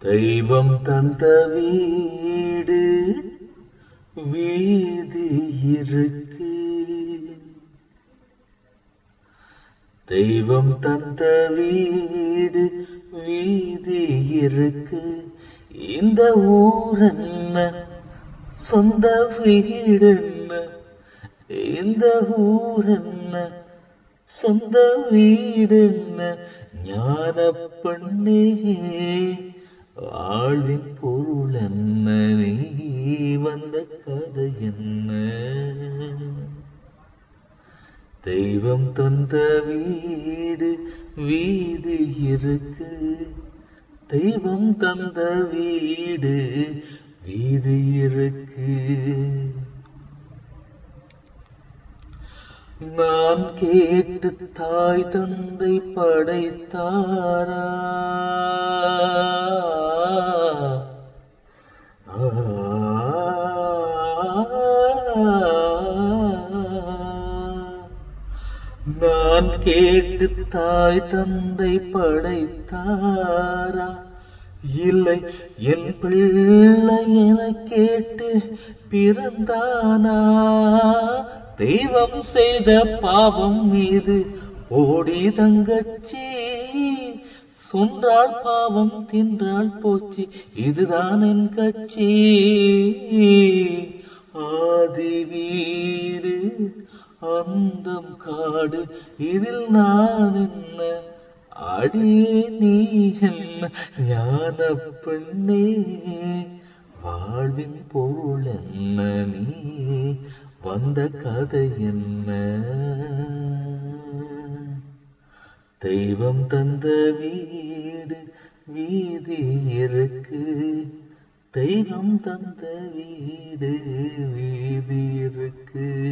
தெய்வம் தந்த வீடு வீதி இருக்கு தெய்வம் தந்த வீடு வீதி இருக்கு இந்த ஊரென்ன சொந்த வீடென்ன இந்த ஊரென்ன சொந்த வீடென்ன ஞான பெண்ணே வாழ்வின் பொருள் என்ன நீ வந்த கதை என்ன தெய்வம் தந்த வீடு வீடு இருக்கு தெய்வம் தந்த வீடு வீடு இருக்கு நான் கேட்டு தாய் தந்தை படைத்தாரா நான் கேட்டு தாய் தந்தை படைத்தாரா இல்லை என் பிள்ளை என கேட்டு பிறந்தானா தெய்வம் செய்த பாவம் மீது ஓடி தங்கச்சி சொன்றாள் பாவம் தின்றாள் போச்சு இதுதான் என் கட்சி ஆதி வீடு அந்தம் காடு இதில் நான் என்ன அடியே நீ என்ன ஞான பெண்ணே வாழ்வின் பொருள் என்ன நீ வந்த கதை என்ன தெய்வம் தந்த வீடு வீதி இருக்கு தெய்வம் தந்த வீடு வீதி இருக்கு